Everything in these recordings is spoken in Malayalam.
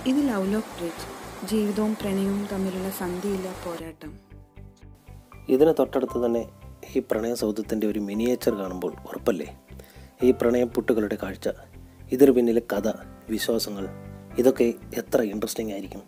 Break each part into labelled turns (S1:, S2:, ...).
S1: ഇത് ലവ്ലോക്ക് ബ്രിഡ്ജ് ജീവിതവും പ്രണയവും തമ്മിലുള്ള സന്ധിയില്ല പോരാട്ടം
S2: ഇതിന് തൊട്ടടുത്ത് തന്നെ ഈ പ്രണയ സൗധത്തിൻ്റെ ഒരു മിനിയേച്ചർ കാണുമ്പോൾ ഉറപ്പല്ലേ ഈ പ്രണയപ്പുട്ടുകളുടെ കാഴ്ച ഇതിന് പിന്നിലെ കഥ വിശ്വാസങ്ങൾ ഇതൊക്കെ എത്ര ഇൻട്രസ്റ്റിംഗ് ആയിരിക്കും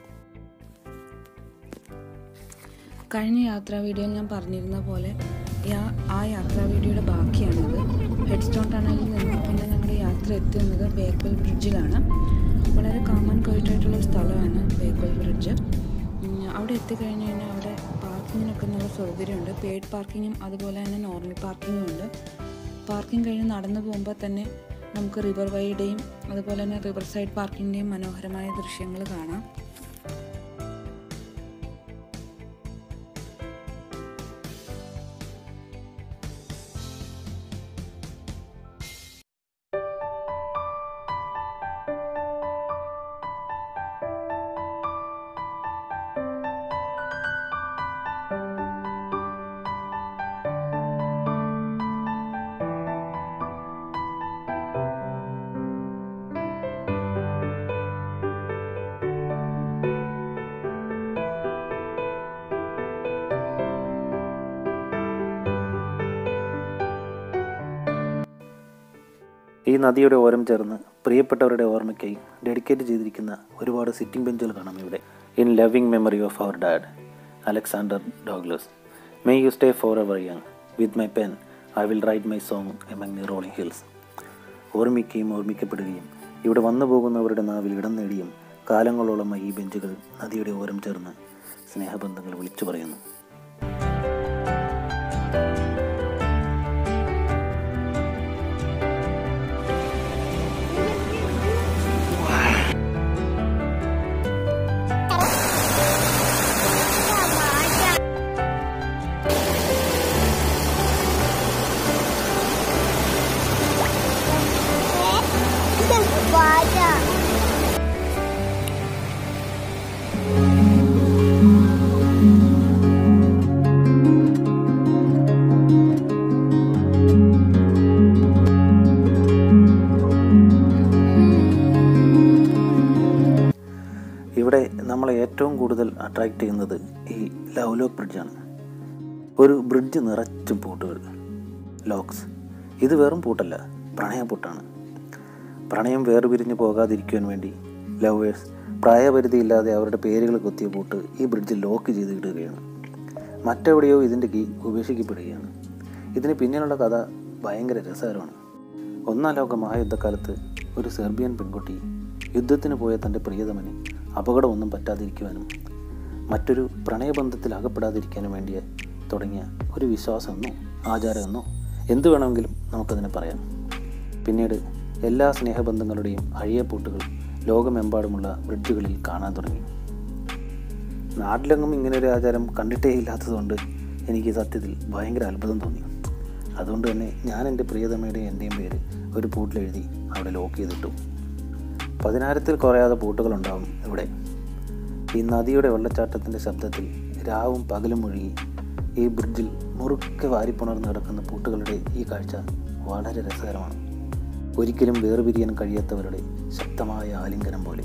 S1: കഴിഞ്ഞ യാത്രാ വീഡിയോയിൽ ഞാൻ പറഞ്ഞിരുന്ന പോലെ യാ- ആ യാത്രാ വീഡിയോയുടെ ബാക്കിയാണിത് ഹെഡ് സ്റ്റോൺ ടണലിൽ നിന്ന് പിന്നെ ഞങ്ങളുടെ യാത്ര എത്തുന്നത് ബേക്കൽ ബ്രിഡ്ജിലാണ് വളരെ കാമൻ ക്വയറ്റായിട്ടുള്ള ഒരു സ്ഥലമാണ് ബേക്കൽ ബ്രിഡ്ജ് ഉം, അവിടെ എത്തിക്കഴിഞ്ഞ് കഴിഞ്ഞാൽ അവിടെ പാർക്കിങ്ങിനൊക്കെ നല്ല സൗകര്യമുണ്ട് പെയ്ഡ് പാർക്കിങ്ങും അതുപോലെ തന്നെ നോർമൽ പാർക്കിങ്ങും ഉണ്ട് പാർക്കിംഗ് കഴിഞ്ഞ് നടന്നു പോകുമ്പോൾ തന്നെ നമുക്ക് റിവർ വൈയുടെയും അതുപോലെ തന്നെ റിവർ സൈഡ് പാർക്കിൻ്റെയും മനോഹരമായ ദൃശ്യങ്ങൾ കാണാം
S2: ഈ നദിയുടെ ഓരം ചേർന്ന് പ്രിയപ്പെട്ടവരുടെ ഓർമ്മയ്ക്കായി ഡെഡിക്കേറ്റ് ചെയ്തിരിക്കുന്ന ഒരുപാട് സിറ്റിംഗ് ബെഞ്ചുകൾ കാണാം ഇവിടെ in loving memory of our dad Alexander Douglas may you stay forever young with my pen I will write my song among the rolling hills ഓർമ്മിക്കുകയും ഓർമ്മിക്കപ്പെടുകയും ഇവിടെ വന്നു പോകുന്നവരുടെ നാവിൽ ഇടം നേടിയും കാലങ്ങളോളമായി ഈ ബെഞ്ചുകൾ നദിയുടെ ഓരം ചേർന്ന് സ്നേഹബന്ധങ്ങൾ വിളിച്ചു പറയുന്നു ഇവിടെ നമ്മളെ ഏറ്റവും കൂടുതൽ അട്രാക്റ്റ് ചെയ്യുന്നത് ഈ ലവ്ലോക്ക് ബ്രിഡ്ജാണ് ഒരു ബ്രിഡ്ജ് നിറച്ചും പൂട്ടുകൾ ലോക്സ് ഇത് വെറും പൂട്ടല്ല പ്രണയപ്പൂട്ടാണ് പ്രണയം വേർപിരിഞ്ഞു പോകാതിരിക്കുവാൻ വേണ്ടി ലവേഴ്സ് പ്രായപരിധിയില്ലാതെ അവരുടെ പേരുകൾ കൊത്തിയ പൂട്ട് ഈ ബ്രിഡ്ജിൽ ലോക്ക് ചെയ്ത് ഇടുകയാണ് മറ്റെവിടെയോ ഇതിൻ്റെ കീ ഉപേക്ഷിക്കപ്പെടുകയാണ് ഇതിന് പിന്നിലുള്ള കഥ ഭയങ്കര രസകരമാണ് ഒന്നാം ലോക മഹായുദ്ധക്കാലത്ത് ഒരു സെർബിയൻ പെൺകുട്ടി യുദ്ധത്തിന് പോയ തൻ്റെ പ്രിയതമന് അപകടമൊന്നും പറ്റാതിരിക്കുവാനും മറ്റൊരു പ്രണയബന്ധത്തിൽ അകപ്പെടാതിരിക്കാനും വേണ്ടി തുടങ്ങിയ ഒരു വിശ്വാസമെന്നോ ആചാരമെന്നോ എന്തു വേണമെങ്കിലും നമുക്കതിനെ പറയാം പിന്നീട് എല്ലാ സ്നേഹബന്ധങ്ങളുടെയും അഴിയപ്പൂട്ടുകൾ ലോകമെമ്പാടുമുള്ള ബ്രിഡ്ജുകളിൽ കാണാൻ തുടങ്ങി നാട്ടിലെങ്ങും ഇങ്ങനെ ഒരു ആചാരം കണ്ടിട്ടേ ഇല്ലാത്തതുകൊണ്ട് എനിക്ക് സത്യത്തിൽ ഭയങ്കര അത്ഭുതം തോന്നി അതുകൊണ്ട് തന്നെ ഞാൻ എൻ്റെ പ്രിയതമയുടെ എൻ്റെയും പേര് ഒരു പൂട്ടിലെഴുതി അവിടെ ലോക്ക് ചെയ്തിട്ടു പതിനായിരത്തിൽ കുറയാതെ പൂട്ടുകളുണ്ടാവും ഇവിടെ ഈ നദിയുടെ വെള്ളച്ചാട്ടത്തിൻ്റെ ശബ്ദത്തിൽ രാവും പകലും മുഴുകി ഈ ബ്രിഡ്ജിൽ മുറുക്കെ വാരിപ്പുണർന്ന് കിടക്കുന്ന പൂട്ടുകളുടെ ഈ കാഴ്ച വളരെ രസകരമാണ് ഒരിക്കലും വേർപിരിയാൻ കഴിയാത്തവരുടെ ശക്തമായ ആലിംഗനം പോലെ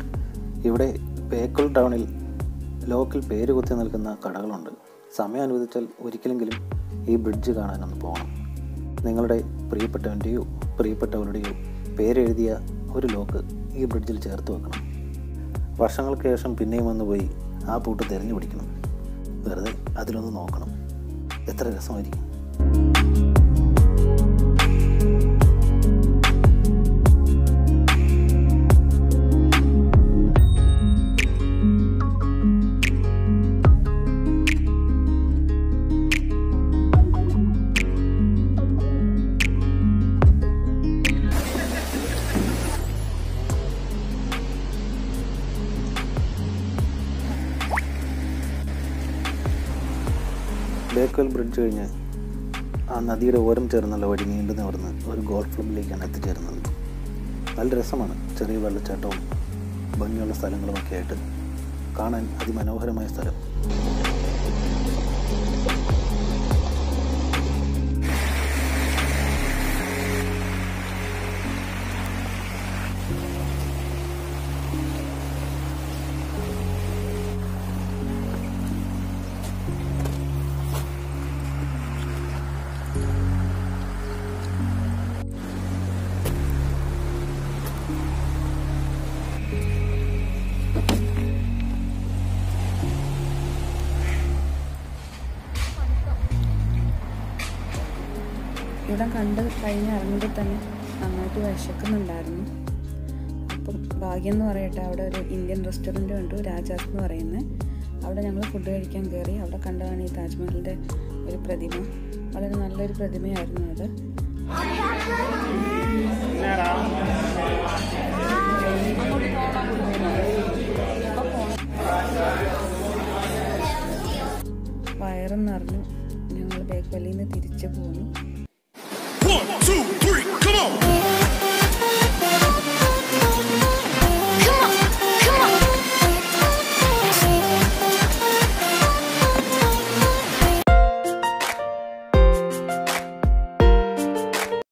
S2: ഇവിടെ ബേക്കൽ ടൗണിൽ ലോക്കൽ പേര് കുത്തി നിൽക്കുന്ന കടകളുണ്ട് സമയം അനുവദിച്ചാൽ ഒരിക്കലെങ്കിലും ഈ ബ്രിഡ്ജ് കാണാനൊന്ന് പോകണം നിങ്ങളുടെ പ്രിയപ്പെട്ടവൻ്റെയോ പ്രിയപ്പെട്ടവരുടെയോ പേരെഴുതിയ ഒരു ലോക്ക് ഈ ബ്രിഡ്ജിൽ ചേർത്ത് വെക്കണം വർഷങ്ങൾക്ക് ശേഷം പിന്നെയും വന്ന് പോയി ആ പൂട്ട് തിരഞ്ഞു പിടിക്കണം വെറുതെ അതിലൊന്ന് നോക്കണം എത്ര രസമായിരിക്കും ബേക്കൽ ബ്രിഡ്ജ് കഴിഞ്ഞ് ആ നദിയുടെ ഓരം ചേർന്നുള്ള വഴി നീണ്ടു നിവർന്ന് ഒരു ഗോൾഫ് ക്ലബിലേക്കാണ് എത്തിച്ചേരുന്നത് നല്ല രസമാണ് ചെറിയ വെള്ളച്ചാട്ടവും ഭംഗിയുള്ള സ്ഥലങ്ങളുമൊക്കെ ആയിട്ട് കാണാൻ അതിമനോഹരമായ സ്ഥലം
S1: ഇവിടം കണ്ട് കഴിഞ്ഞ് ഇറങ്ങുമ്പോൾ തന്നെ നന്നായിട്ട് വിശക്കുന്നുണ്ടായിരുന്നു അപ്പം ഭാഗ്യം എന്ന് പറയട്ടെ അവിടെ ഒരു ഇന്ത്യൻ റെസ്റ്റോറൻറ്റ് ഉണ്ട് രാജാസ് എന്ന് പറയുന്നത് അവിടെ ഞങ്ങൾ ഫുഡ് കഴിക്കാൻ കയറി അവിടെ കണ്ടതാണ് ഈ താജ്മഹലിൻ്റെ ഒരു പ്രതിമ വളരെ നല്ലൊരു പ്രതിമയായിരുന്നു അത് വയറും നിറഞ്ഞു ഞങ്ങൾ ബേക്കലിയിൽ നിന്ന് തിരിച്ചു പോന്നു
S3: One, two, three, come on!